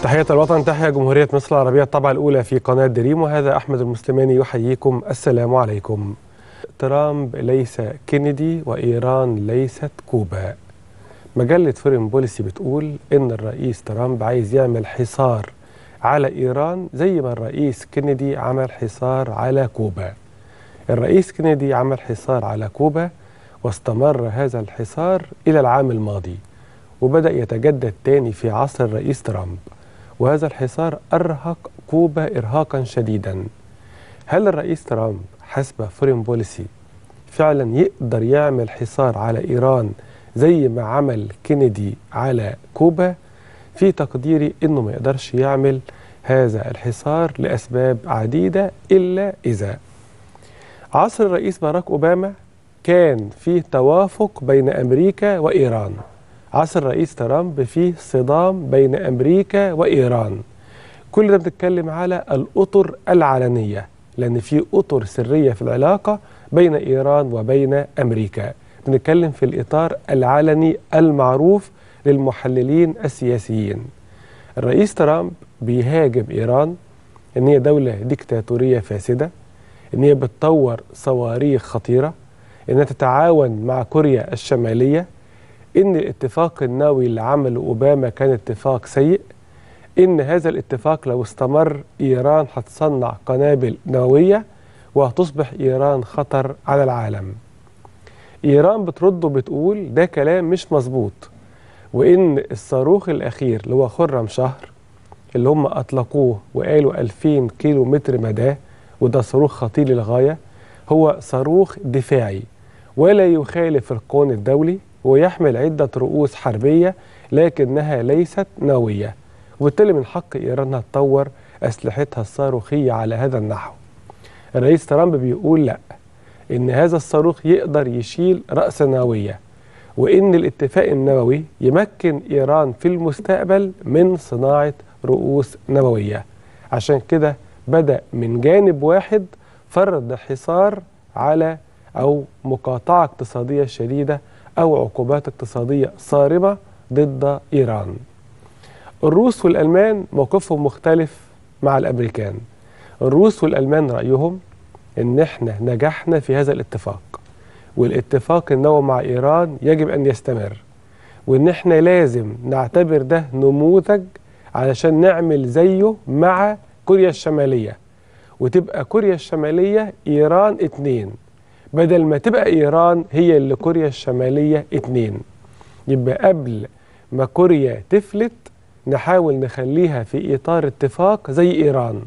تحية الوطن تحية جمهورية مصر العربية الطبعة الأولى في قناة دريم وهذا أحمد المسلماني يحييكم السلام عليكم ترامب ليس كينيدي وإيران ليست كوبا مجلة فورين بوليسي بتقول إن الرئيس ترامب عايز يعمل حصار على إيران زي ما الرئيس كينيدي عمل حصار على كوبا الرئيس كينيدي عمل حصار على كوبا واستمر هذا الحصار إلى العام الماضي وبدأ يتجدد تاني في عصر الرئيس ترامب وهذا الحصار أرهق كوبا إرهاقا شديدا هل الرئيس ترامب حسب فورين بوليسي فعلا يقدر يعمل حصار على إيران زي ما عمل كينيدي على كوبا في تقديري أنه ما يقدرش يعمل هذا الحصار لأسباب عديدة إلا إذا عصر الرئيس باراك أوباما كان فيه توافق بين أمريكا وإيران عصر الرئيس ترامب فيه صدام بين أمريكا وإيران كل ده بنتكلم على الأطر العلنية لأن في أطر سرية في العلاقة بين إيران وبين أمريكا بنتكلم في الإطار العلني المعروف للمحللين السياسيين الرئيس ترامب بيهاجم إيران إن هي دولة ديكتاتورية فاسدة إن هي بتطور صواريخ خطيرة إنها تتعاون مع كوريا الشمالية إن الاتفاق النووي اللي عمله أوباما كان اتفاق سيء إن هذا الاتفاق لو استمر إيران هتصنع قنابل نووية وهتصبح إيران خطر على العالم إيران بترد وبتقول ده كلام مش مظبوط وإن الصاروخ الأخير اللي هو خرم شهر اللي هم أطلقوه وقالوا 2000 كيلو متر مداه وده صاروخ خطير للغاية هو صاروخ دفاعي ولا يخالف القانون الدولي ويحمل عدة رؤوس حربية لكنها ليست نووية وبالتالي من حق إيران أنها تطور أسلحتها الصاروخية على هذا النحو الرئيس ترامب بيقول لا إن هذا الصاروخ يقدر يشيل رأس نووية وإن الاتفاق النووي يمكن إيران في المستقبل من صناعة رؤوس نووية عشان كده بدأ من جانب واحد فرض حصار على أو مقاطعة اقتصادية شديدة أو عقوبات اقتصادية صارمة ضد إيران الروس والألمان موقفهم مختلف مع الأمريكان الروس والألمان رأيهم إن إحنا نجحنا في هذا الاتفاق والاتفاق النووي مع إيران يجب أن يستمر وإن إحنا لازم نعتبر ده نموذج علشان نعمل زيه مع كوريا الشمالية وتبقى كوريا الشمالية إيران اتنين بدل ما تبقى إيران هي اللي كوريا الشمالية اتنين يبقى قبل ما كوريا تفلت نحاول نخليها في إطار اتفاق زي إيران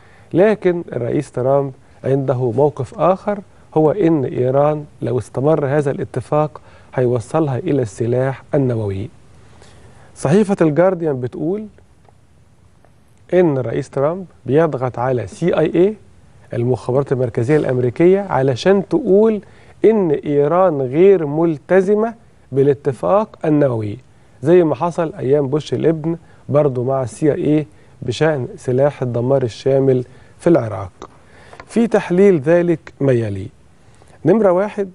لكن الرئيس ترامب عنده موقف آخر هو إن إيران لو استمر هذا الاتفاق هيوصلها إلى السلاح النووي صحيفة الجارديان بتقول إن الرئيس ترامب بيضغط على سي اي اي المخابرات المركزية الأمريكية علشان تقول إن إيران غير ملتزمة بالاتفاق النووي زي ما حصل أيام بوش الابن برضه مع السي اي بشأن سلاح الدمار الشامل في العراق في تحليل ذلك ما يلي نمرة واحد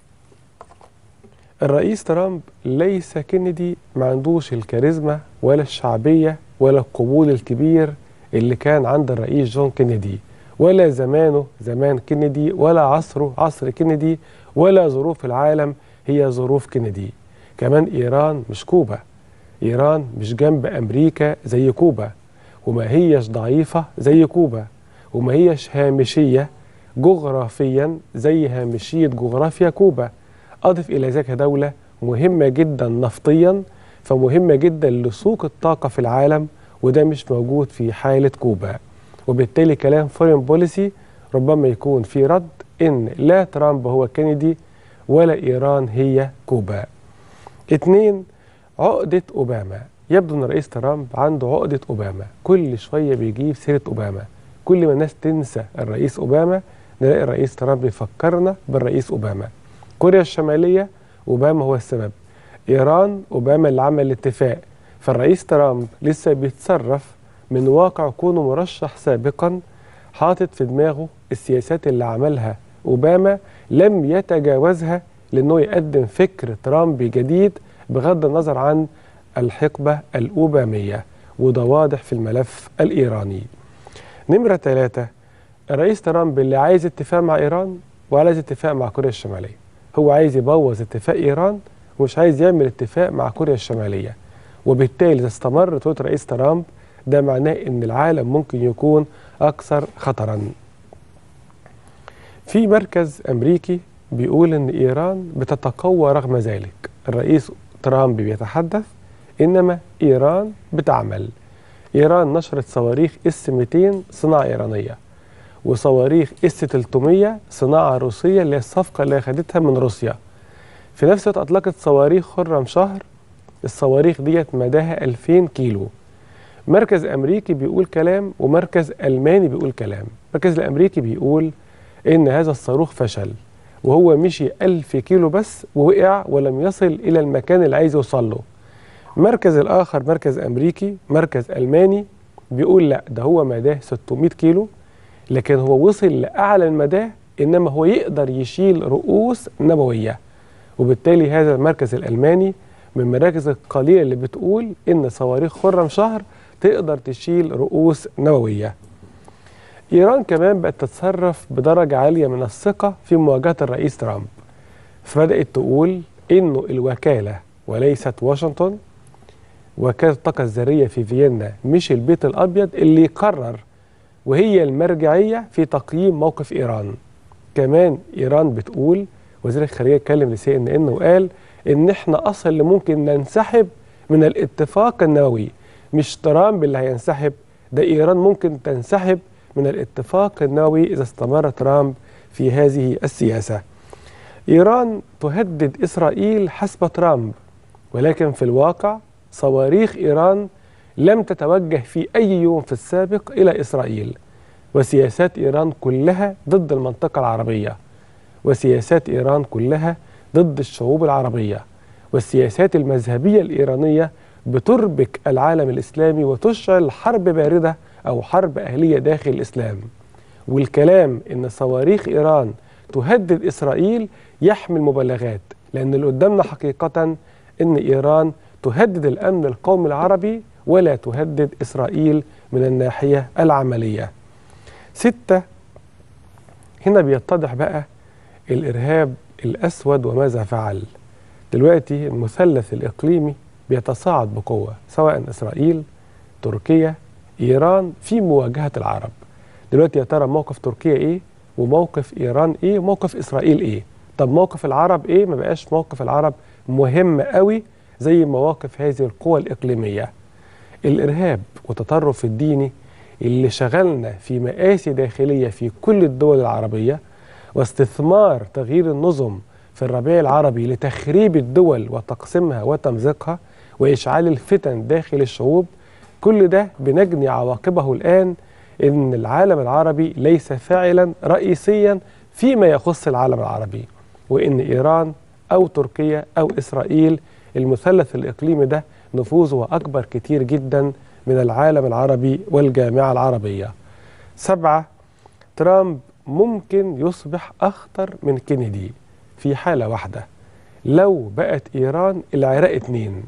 الرئيس ترامب ليس كينيدي ما عندوش الكاريزما ولا الشعبية ولا القبول الكبير اللي كان عند الرئيس جون كينيدي ولا زمانه زمان كينيدي ولا عصره عصر كينيدي ولا ظروف العالم هي ظروف كينيدي كمان إيران مش كوبا إيران مش جنب أمريكا زي كوبا وما هيش ضعيفة زي كوبا وما هيش هامشية جغرافيا زي هامشية جغرافيا كوبا أضف إلى ذلك دولة مهمة جدا نفطيا فمهمة جدا لسوق الطاقة في العالم وده مش موجود في حالة كوبا وبالتالي كلام فورين بوليسي ربما يكون في رد إن لا ترامب هو كينيدي ولا إيران هي كوبا اتنين عقدة أوباما يبدو أن رئيس ترامب عنده عقدة أوباما كل شوية بيجيب سيرة أوباما كل ما الناس تنسى الرئيس أوباما نلاقي الرئيس ترامب يفكرنا بالرئيس أوباما كوريا الشمالية أوباما هو السبب إيران أوباما اللي عمل الاتفاق فالرئيس ترامب لسه بيتصرف من واقع كونه مرشح سابقا حاطط في دماغه السياسات اللي عملها أوباما لم يتجاوزها لأنه يقدم فكر ترامب جديد بغض النظر عن الحقبة الأوبامية وده واضح في الملف الإيراني نمرة ثلاثة الرئيس ترامب اللي عايز اتفاق مع إيران وعايز اتفاق مع كوريا الشمالية هو عايز يبوظ اتفاق إيران ومش عايز يعمل اتفاق مع كوريا الشمالية وبالتالي إذا استمر تويت رئيس ترامب ده معناه ان العالم ممكن يكون اكثر خطرا في مركز امريكي بيقول ان ايران بتتقوى رغم ذلك الرئيس ترامب بيتحدث انما ايران بتعمل ايران نشرت صواريخ اس 200 صناعه ايرانيه وصواريخ اس 300 صناعه روسيه اللي هي الصفقه اللي اخذتها من روسيا في نفس الوقت اطلقت صواريخ خرم شهر الصواريخ ديت مداها 2000 كيلو مركز امريكي بيقول كلام ومركز الماني بيقول كلام المركز الامريكي بيقول ان هذا الصاروخ فشل وهو مشي ألف كيلو بس ووقع ولم يصل إلى المكان اللي عايز يوصل له مركز الآخر مركز أمريكي مركز ألماني بيقول لا ده هو مداه 600 كيلو لكن هو وصل لأعلى المداه إنما هو يقدر يشيل رؤوس نووية وبالتالي هذا المركز الألماني من المراكز القليلة اللي بتقول إن صواريخ خرم شهر تقدر تشيل رؤوس نووية إيران كمان بقت تتصرف بدرجة عالية من الثقة في مواجهة الرئيس ترامب فبدأت تقول إنه الوكالة وليست واشنطن وكالة الطاقة الذرية في فيينا مش البيت الأبيض اللي يقرر وهي المرجعية في تقييم موقف إيران كمان إيران بتقول وزير الخارجية اتكلم لسي ان ان وقال ان احنا اصلا اللي ممكن ننسحب من الاتفاق النووي مش ترامب اللي هينسحب ده ايران ممكن تنسحب من الاتفاق النووي اذا استمر ترامب في هذه السياسه. ايران تهدد اسرائيل حسب ترامب ولكن في الواقع صواريخ ايران لم تتوجه في اي يوم في السابق الى اسرائيل وسياسات ايران كلها ضد المنطقه العربيه وسياسات ايران كلها ضد الشعوب العربيه والسياسات المذهبيه الايرانيه بتربك العالم الاسلامي وتشعل حرب بارده او حرب اهليه داخل الاسلام والكلام ان صواريخ ايران تهدد اسرائيل يحمل مبالغات لان اللي قدامنا حقيقه ان ايران تهدد الامن القومي العربي ولا تهدد اسرائيل من الناحيه العمليه. سته هنا بيتضح بقى الارهاب الاسود وماذا فعل. دلوقتي المثلث الاقليمي بيتصاعد بقوه سواء اسرائيل تركيا ايران في مواجهه العرب. دلوقتي يا ترى موقف تركيا ايه وموقف ايران ايه وموقف اسرائيل ايه؟ طب موقف العرب ايه؟ ما بقاش موقف العرب مهم قوي زي مواقف هذه القوى الاقليميه. الارهاب والتطرف الديني اللي شغلنا في مآسي داخليه في كل الدول العربيه واستثمار تغيير النظم في الربيع العربي لتخريب الدول وتقسيمها وتمزيقها واشعال الفتن داخل الشعوب كل ده بنجني عواقبه الان ان العالم العربي ليس فاعلا رئيسيا فيما يخص العالم العربي وان ايران او تركيا او اسرائيل المثلث الاقليمي ده نفوذه اكبر كتير جدا من العالم العربي والجامعه العربيه. سبعه ترامب ممكن يصبح اخطر من كينيدي في حاله واحده لو بقت ايران العراق اتنين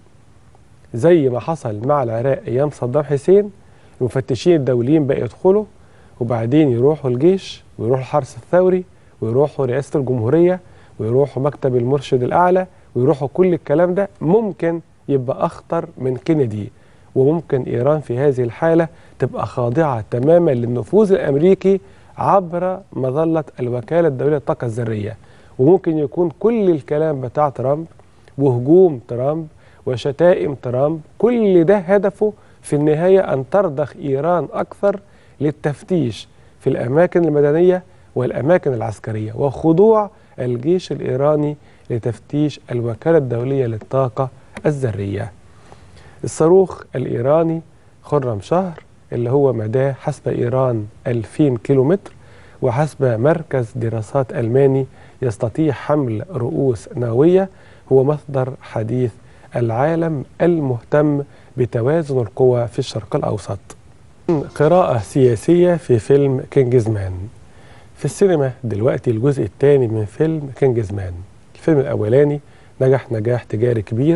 زي ما حصل مع العراق ايام صدام حسين المفتشين الدوليين بقى يدخلوا وبعدين يروحوا الجيش ويروحوا الحرس الثوري ويروحوا رئاسة الجمهورية ويروحوا مكتب المرشد الأعلى ويروحوا كل الكلام ده ممكن يبقى أخطر من كينيدي وممكن إيران في هذه الحالة تبقى خاضعة تماما للنفوذ الأمريكي عبر مظلة الوكالة الدولية للطاقة الذرية وممكن يكون كل الكلام بتاع ترامب وهجوم ترامب وشتائم ترامب كل ده هدفه في النهاية أن ترضخ إيران أكثر للتفتيش في الأماكن المدنية والأماكن العسكرية وخضوع الجيش الإيراني لتفتيش الوكالة الدولية للطاقة الذرية الصاروخ الإيراني خرم شهر اللي هو مداه حسب إيران 2000 كيلومتر وحسب مركز دراسات ألماني يستطيع حمل رؤوس نووية هو مصدر حديث العالم المهتم بتوازن القوى في الشرق الأوسط قراءة سياسية في فيلم كينجزمان في السينما دلوقتي الجزء الثاني من فيلم كينجزمان الفيلم الأولاني نجح نجاح تجاري كبير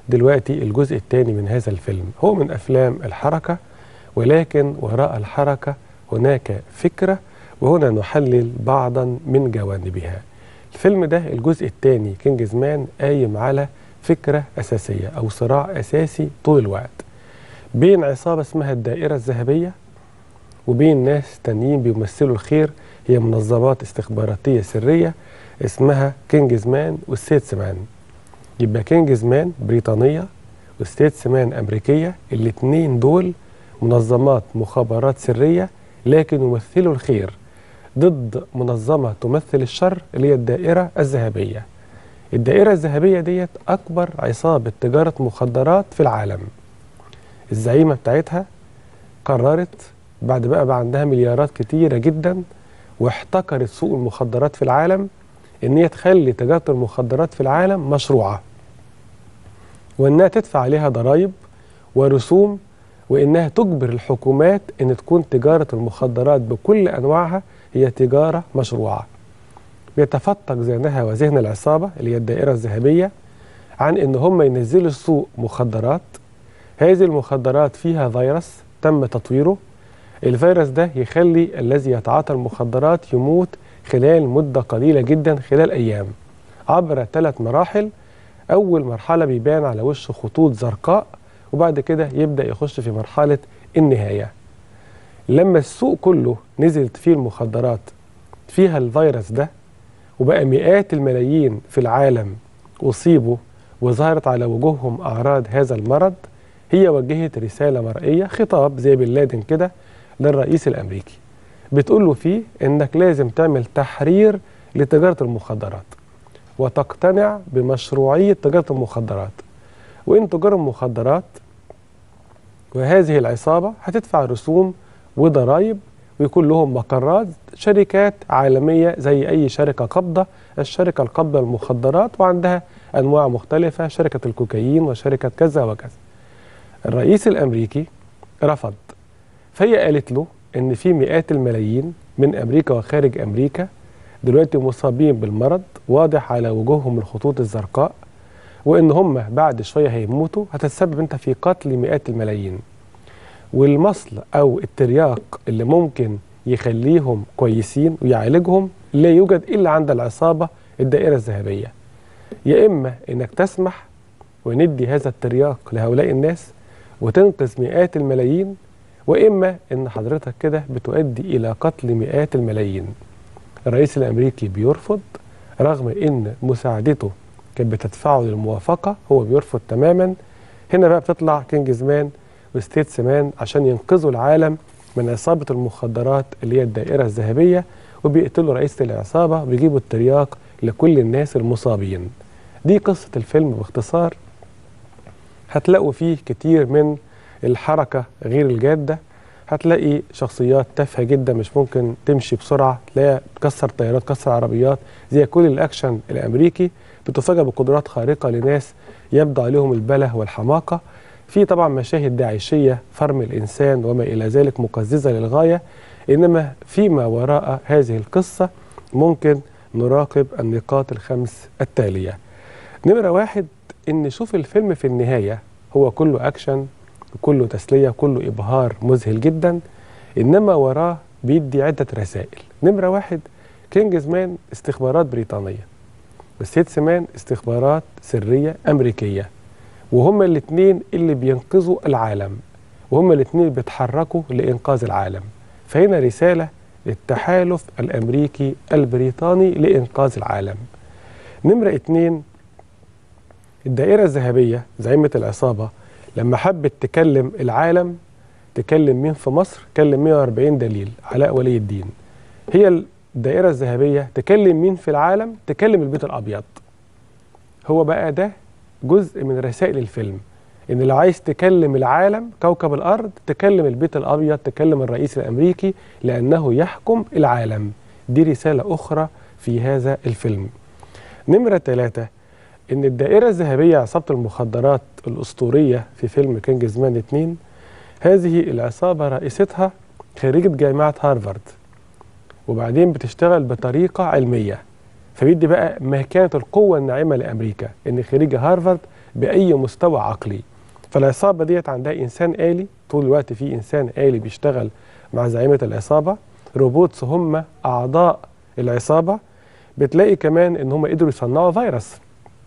دلوقتي الجزء الثاني من هذا الفيلم هو من أفلام الحركة ولكن وراء الحركة هناك فكرة وهنا نحلل بعضا من جوانبها الفيلم ده الجزء الثاني كينجز مان قايم على فكرة أساسية أو صراع أساسي طول الوقت بين عصابة اسمها الدائرة الذهبية وبين ناس تانيين بيمثلوا الخير هي منظمات استخباراتية سرية اسمها كينجز مان والسيتس مان يبقى كينجز مان بريطانية والستيتس مان أمريكية الاتنين دول منظمات مخابرات سرية لكن يمثلوا الخير ضد منظمة تمثل الشر اللي هي الدائرة الذهبية الدائرة الذهبية ديت أكبر عصابة تجارة مخدرات في العالم الزعيمة بتاعتها قررت بعد بقى بقى عندها مليارات كتيرة جدا واحتكرت سوق المخدرات في العالم ان هي تخلي تجارة المخدرات في العالم مشروعة وانها تدفع عليها ضرائب ورسوم وانها تجبر الحكومات ان تكون تجارة المخدرات بكل انواعها هي تجارة مشروعة بيتفتق ذهنها وذهن العصابة اللي هي الدائرة الذهبية عن ان هم ينزلوا السوق مخدرات هذه المخدرات فيها فيروس تم تطويره الفيروس ده يخلي الذي يتعاطى المخدرات يموت خلال مدة قليلة جدا خلال أيام عبر ثلاث مراحل أول مرحلة بيبان على وشه خطوط زرقاء وبعد كده يبدأ يخش في مرحلة النهاية لما السوق كله نزلت فيه المخدرات فيها الفيروس ده وبقى مئات الملايين في العالم أصيبوا وظهرت على وجوههم أعراض هذا المرض هي وجهت رسالة مرئية خطاب زي بن لادن كده للرئيس الأمريكي بتقول له فيه إنك لازم تعمل تحرير لتجارة المخدرات وتقتنع بمشروعية تجارة المخدرات وإن تجار المخدرات وهذه العصابة هتدفع رسوم وضرائب ويكون لهم مقرات شركات عالمية زي أي شركة قابضة الشركة القابضة للمخدرات وعندها أنواع مختلفة شركة الكوكايين وشركة كذا وكذا الرئيس الأمريكي رفض فهي قالت له إن في مئات الملايين من أمريكا وخارج أمريكا دلوقتي مصابين بالمرض واضح على وجوههم الخطوط الزرقاء وإن هم بعد شوية هيموتوا هتتسبب أنت في قتل مئات الملايين والمصل أو الترياق اللي ممكن يخليهم كويسين ويعالجهم لا يوجد إلا عند العصابة الدائرة الذهبية يا إما إنك تسمح وندي هذا الترياق لهؤلاء الناس وتنقذ مئات الملايين وإما إن حضرتك كده بتؤدي إلى قتل مئات الملايين الرئيس الأمريكي بيرفض رغم إن مساعدته كانت بتدفعه للموافقة هو بيرفض تماما هنا بقى بتطلع كينجز مان وستيتس مان عشان ينقذوا العالم من عصابة المخدرات اللي هي الدائرة الذهبية وبيقتلوا رئيسة العصابة وبيجيبوا الترياق لكل الناس المصابين دي قصة الفيلم باختصار هتلاقوا فيه كتير من الحركة غير الجادة هتلاقي شخصيات تافهة جدا مش ممكن تمشي بسرعة تلاقيها تكسر طيارات تكسر عربيات زي كل الأكشن الأمريكي بتفاجأ بقدرات خارقة لناس يبدو عليهم البله والحماقة في طبعا مشاهد داعشية فرم الإنسان وما إلى ذلك مقززة للغاية إنما فيما وراء هذه القصة ممكن نراقب النقاط الخمس التالية نمرة واحد إن نشوف الفيلم في النهاية هو كله أكشن كله تسلية كله إبهار مذهل جدا إنما وراه بيدي عدة رسائل نمرة واحد كينجز مان استخبارات بريطانية والسيتس مان استخبارات سرية أمريكية وهما الاثنين اللي بينقذوا العالم وهما الاثنين بيتحركوا لإنقاذ العالم فهنا رسالة للتحالف الأمريكي البريطاني لإنقاذ العالم نمرة اتنين الدائرة الذهبية زعيمة العصابة لما حبت تكلم العالم تكلم مين في مصر كلم 140 دليل علاء ولي الدين هي الدائرة الذهبية تكلم مين في العالم تكلم البيت الأبيض هو بقى ده جزء من رسائل الفيلم ان لو عايز تكلم العالم كوكب الارض تكلم البيت الابيض تكلم الرئيس الامريكي لانه يحكم العالم دي رساله اخرى في هذا الفيلم نمره ثلاثة ان الدائره الذهبيه عصابه المخدرات الاسطوريه في فيلم كينجز مان 2 هذه العصابه رئيستها خريجه جامعه هارفارد وبعدين بتشتغل بطريقه علميه فبيدي بقى ما كانت القوه الناعمه لامريكا ان خريجه هارفارد بأي مستوى عقلي فالعصابة ديت عندها إنسان آلي طول الوقت في إنسان آلي بيشتغل مع زعيمة العصابة روبوتس هم أعضاء العصابة بتلاقي كمان إن هم قدروا يصنعوا فيروس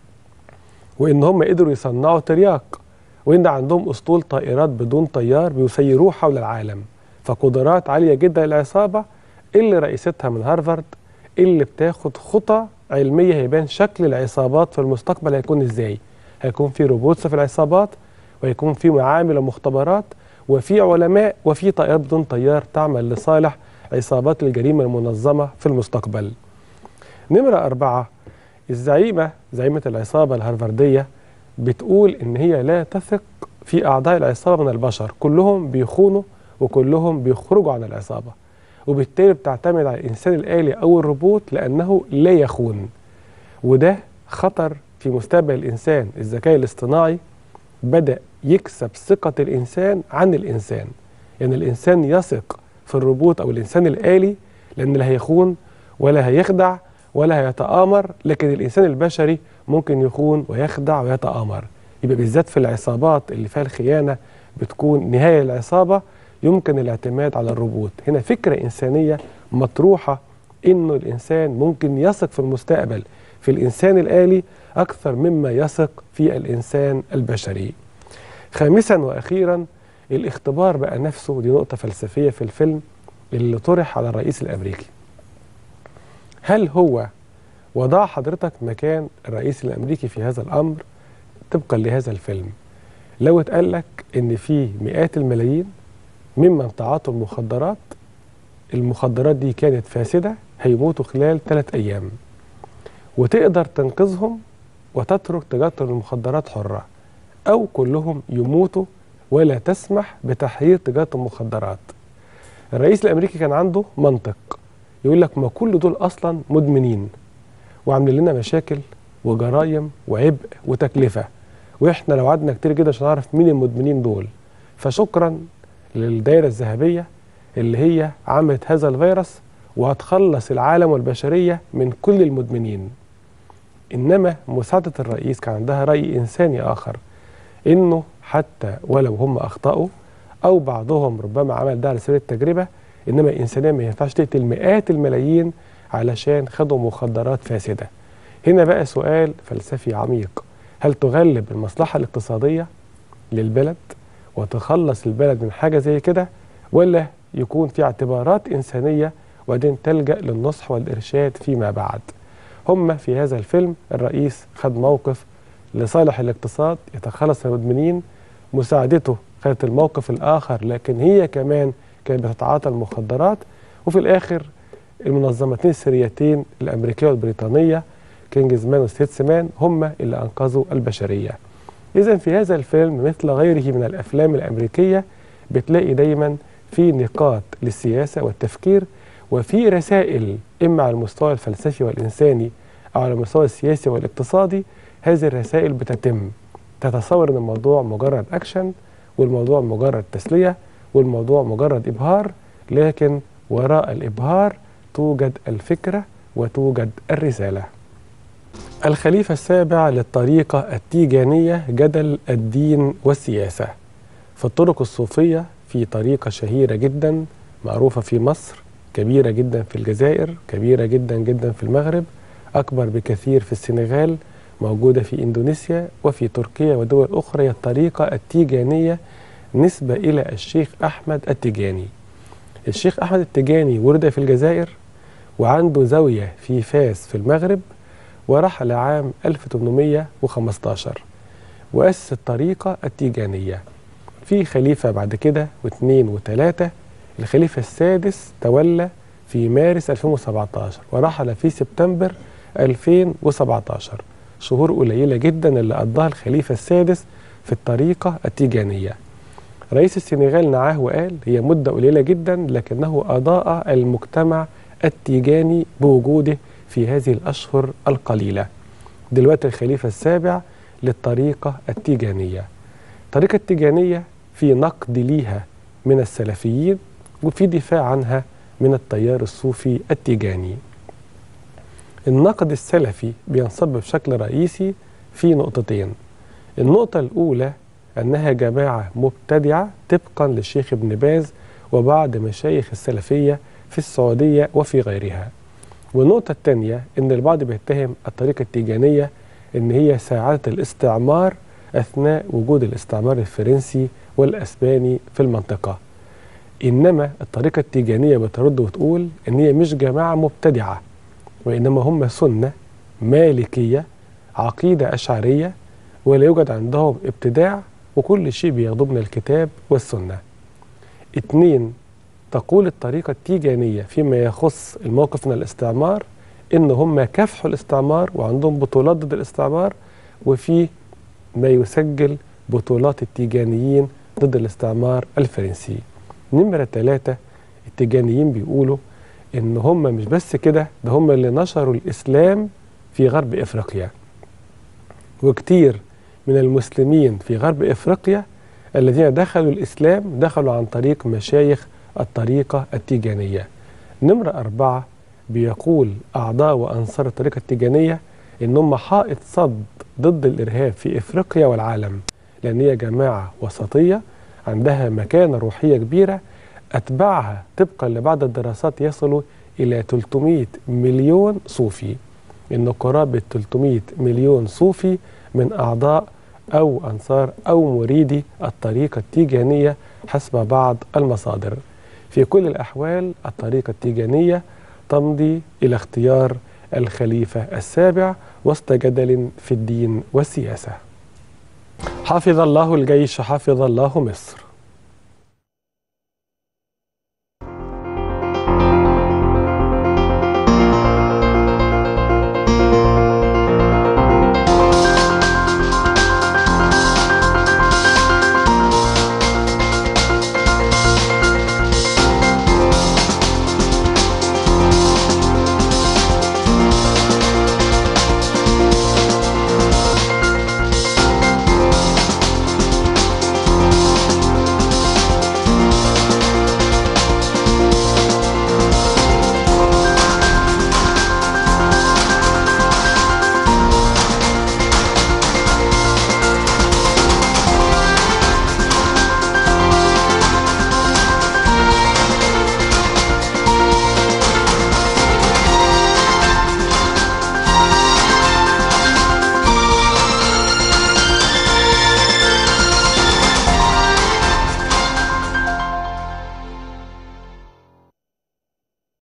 وإن هم قدروا يصنعوا ترياق وإن عندهم أسطول طائرات بدون طيار بيسيروه حول العالم فقدرات عالية جدا للعصابة اللي رئيستها من هارفارد اللي بتاخد خطى علمية هيبان شكل العصابات في المستقبل هيكون ازاي هيكون في روبوتس في العصابات وهيكون في معامل ومختبرات وفي علماء وفي طائرات بدون طيار تعمل لصالح عصابات الجريمة المنظمة في المستقبل نمرة أربعة الزعيمة زعيمة العصابة الهارفاردية بتقول إن هي لا تثق في أعضاء العصابة من البشر كلهم بيخونوا وكلهم بيخرجوا عن العصابة وبالتالي بتعتمد على الإنسان الآلي أو الروبوت لأنه لا يخون وده خطر في مستقبل الإنسان الذكاء الاصطناعي بدأ يكسب ثقة الإنسان عن الإنسان يعني الإنسان يثق في الروبوت أو الإنسان الآلي لأن لا هيخون ولا هيخدع ولا هيتآمر لكن الإنسان البشري ممكن يخون ويخدع ويتآمر يبقى بالذات في العصابات اللي فيها الخيانة بتكون نهاية العصابة يمكن الاعتماد على الروبوت هنا فكرة إنسانية مطروحة إنه الإنسان ممكن يثق في المستقبل في الإنسان الآلي أكثر مما يثق في الإنسان البشري خامسا وأخيرا الاختبار بقى نفسه دي نقطة فلسفية في الفيلم اللي طرح على الرئيس الأمريكي هل هو وضع حضرتك مكان الرئيس الأمريكي في هذا الأمر طبقا لهذا الفيلم لو اتقال لك إن في مئات الملايين ممن تعاطوا المخدرات المخدرات دي كانت فاسدة هيموتوا خلال ثلاث أيام وتقدر تنقذهم وتترك تجارة المخدرات حرة أو كلهم يموتوا ولا تسمح بتحرير تجارة المخدرات الرئيس الأمريكي كان عنده منطق يقول لك ما كل دول أصلا مدمنين وعاملين لنا مشاكل وجرايم وعبء وتكلفة وإحنا لو قعدنا كتير جدا عشان نعرف مين المدمنين دول فشكرا للدائرة الذهبية اللي هي عملت هذا الفيروس وهتخلص العالم والبشرية من كل المدمنين إنما مساعدة الرئيس كان عندها رأي إنساني آخر إنه حتى ولو هم أخطأوا أو بعضهم ربما عمل ده على سبيل التجربة إنما إنسانيا ما ينفعش تقتل مئات الملايين علشان خدوا مخدرات فاسدة هنا بقى سؤال فلسفي عميق هل تغلب المصلحة الاقتصادية للبلد وتخلص البلد من حاجة زي كده ولا يكون في اعتبارات إنسانية وبعدين تلجأ للنصح والإرشاد فيما بعد هم في هذا الفيلم الرئيس خد موقف لصالح الاقتصاد يتخلص من المدمنين مساعدته خدت الموقف الآخر لكن هي كمان كانت بتتعاطى المخدرات وفي الآخر المنظمتين السريتين الأمريكية والبريطانية كينجز مان وستيتس مان هم اللي أنقذوا البشرية إذا في هذا الفيلم مثل غيره من الأفلام الأمريكية بتلاقي دايما في نقاط للسياسة والتفكير وفي رسائل إما على المستوى الفلسفي والإنساني أو على المستوى السياسي والاقتصادي هذه الرسائل بتتم تتصور أن الموضوع مجرد أكشن والموضوع مجرد تسلية والموضوع مجرد إبهار لكن وراء الإبهار توجد الفكرة وتوجد الرسالة الخليفة السابع للطريقة التيجانية جدل الدين والسياسة في الطرق الصوفية في طريقة شهيرة جدا معروفة في مصر كبيرة جدا في الجزائر كبيرة جدا جدا في المغرب أكبر بكثير في السنغال موجودة في إندونيسيا وفي تركيا ودول أخرى هي الطريقة التيجانية نسبة إلى الشيخ أحمد التيجاني الشيخ أحمد التيجاني ولد في الجزائر وعنده زاوية في فاس في المغرب ورحل عام 1815 وأسس الطريقة التيجانية في خليفة بعد كده واثنين وثلاثة الخليفة السادس تولى في مارس 2017 ورحل في سبتمبر 2017 شهور قليلة جدا اللي قضاها الخليفة السادس في الطريقة التيجانية رئيس السنغال نعاه وقال هي مدة قليلة جدا لكنه أضاء المجتمع التيجاني بوجوده في هذه الأشهر القليلة دلوقتي الخليفة السابع للطريقة التيجانية الطريقة التيجانية في نقد ليها من السلفيين وفي دفاع عنها من التيار الصوفي التيجاني النقد السلفي بينصب بشكل رئيسي في نقطتين النقطة الأولى أنها جماعة مبتدعة طبقا للشيخ ابن باز وبعض مشايخ السلفية في السعودية وفي غيرها والنقطة الثانية أن البعض بيتهم الطريقة التيجانية أن هي ساعدت الاستعمار أثناء وجود الاستعمار الفرنسي والأسباني في المنطقة إنما الطريقة التيجانية بترد وتقول أن هي مش جماعة مبتدعة وإنما هم سنة مالكية عقيدة أشعرية ولا يوجد عندهم ابتداع وكل شيء بياخدوه من الكتاب والسنة اتنين تقول الطريقة التيجانية فيما يخص الموقف من الاستعمار إن هم كافحوا الاستعمار وعندهم بطولات ضد الاستعمار وفي ما يسجل بطولات التيجانيين ضد الاستعمار الفرنسي نمرة ثلاثة التيجانيين بيقولوا إن هم مش بس كده ده هم اللي نشروا الإسلام في غرب إفريقيا وكتير من المسلمين في غرب إفريقيا الذين دخلوا الإسلام دخلوا عن طريق مشايخ الطريقة التيجانية نمرة أربعة بيقول أعضاء وأنصار الطريقة التيجانية إنهم حائط صد ضد الإرهاب في إفريقيا والعالم لأن هي جماعة وسطية عندها مكانة روحية كبيرة أتباعها طبقا لبعض الدراسات يصلوا إلى 300 مليون صوفي إن قرابة 300 مليون صوفي من أعضاء أو أنصار أو مريدي الطريقة التيجانية حسب بعض المصادر في كل الأحوال الطريقة التيجانية تمضي إلى اختيار الخليفة السابع وسط جدل في الدين والسياسة حفظ الله الجيش حفظ الله مصر